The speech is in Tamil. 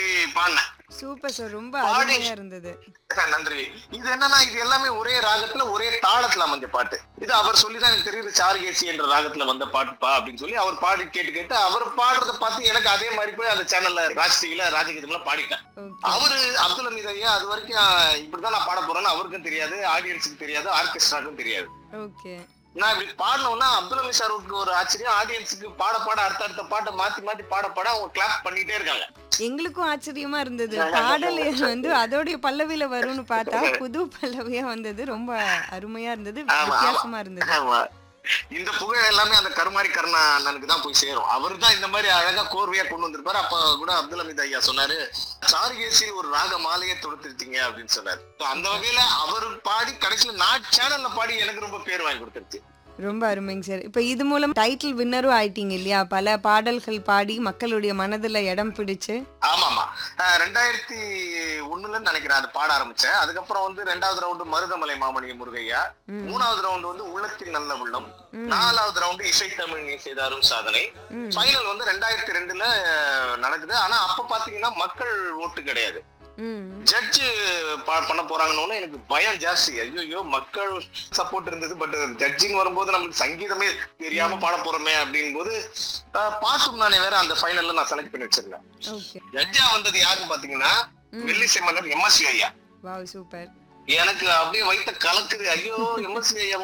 அப்படி பாடினேன் சூப்பர் சார் ரொம்ப பாடி- அருமையா இருந்தது நன்றி இது என்னன்னா இது எல்லாமே ஒரே ராகத்துல ஒரே தாளத்துல அமைஞ்ச பாட்டு இது அவர் சொல்லிதான் எனக்கு தெரியுது சார்கேசி என்ற ராகத்துல வந்த பாட்டுப்பா அப்படின்னு சொல்லி அவர் பாடி கேட்டு கேட்டு அவர் பாடுறத பார்த்து எனக்கு அதே மாதிரி போய் அந்த சேனல்ல ராஜ்டிவில ராஜகீதம்ல பாடிட்டேன் ஓகே அவரு அப்துல் ஹமீத் ஐயா அது வரைக்கும் அஹ், இப்படிதான் நான் பாட போறேன்னு அவருக்கும் தெரியாது ஆடியன்ஸுக்கு தெரியாது ஆர்கெஸ்ட்ராக்கும் தெரியாது ஓகே நான் இப்படி பாடணும்னா அப்துல் ஹமீத் சாருக்கு ஒரு ஆச்சரியம் ஆடியன்ஸுக்கு பாட பாட அடுத்த அடுத்த பாட்டை மாத்தி மாத்தி பாட பாட அவங்க கிளாப் பண்ணிட்டே இருக்காங்க எங்களுக்கும் ஆச்சரியமா இருந்தது பாடல் வந்து அதோடைய பல்லவியில வரும்னு பார்த்தா புது பல்லவியா வந்தது ரொம்ப அருமையா இருந்தது ஆமா, ஆமா. வித்தியாசமா இருந்தது ஆமா. இந்த புகழ் எல்லாமே அந்த கருமாரி கருணா அண்ணனுக்கு தான் போய் சேரும் அவர் தான் இந்த மாதிரி அழகா கோர்வையா கொண்டு வந்திருப்பாரு அப்ப கூட அப்துல் ஹமீத் ஐயா சொன்னாரு சாருகேசி ஒரு ராக மாலையை தொடுத்துருத்தீங்க அப்படின்னு சொன்னாரு So, அந்த வகையில அவர் பாடி கடைசியில நான் சேனல்ல பாடி எனக்கு ரொம்ப பேர் வாங்கி கொடுத்துருச்சு ரொம்ப அருமைங்க சார் இப்ப இது மூலம் டைட்டில் வின்னரும் ஆயிட்டீங்க இல்லையா பல பாடல்கள் பாடி மக்களுடைய மனதுல இடம் பிடிச்சு ஆமா ஆமா அஹ் ரெண்டாயிரத்தி ஒண்ணுல நினைக்கிறேன் அது பாட ஆரம்பிச்சேன் அதுக்கப்புறம் வந்து ரெண்டாவது ரவுண்டு மருதமலை மாமணிய முருகையா ம், மூணாவது ரவுண்டு வந்து உள்ளத்தில் நல்ல உள்ளம் ம், நாலாவது ரவுண்டு இசை தமிழ் நீ செய்தாரும் சாதனை ம். ஃபைனல் வந்து ரெண்டாயிரத்தி ரெண்டுல நடக்குது ஆனா அப்ப பாத்தீங்கன்னா மக்கள் ஓட்டு கிடையாது ம். ஜட்ஜு பண்ண போறாங்கன்னு எனக்கு பயம் ஜாஸ்தி ஐயோ மக்கள் சப்போர்ட் இருந்தது பட் ஜட்ஜிங் வரும்போது நமக்கு சங்கீதமே தெரியாம பாட போறோமே அப்படின் போது அஹ், பாட்டும் நானே வேற அந்த ஃபைனல்ல நான் செலக்ட் பண்ணி வச்சிருந்தேன் ஓகே ஜட்ஜா வந்தது யாருன்னு பாத்தீங்கன்னா ம். வெள்ளி செம்மன்னர் எம்எஸ்சி ஐயா வாவ் சூப்பர் எனக்கு அப்படியே வைத்த கலக்குது ஐயோ எம்எஸ்சி ஐயா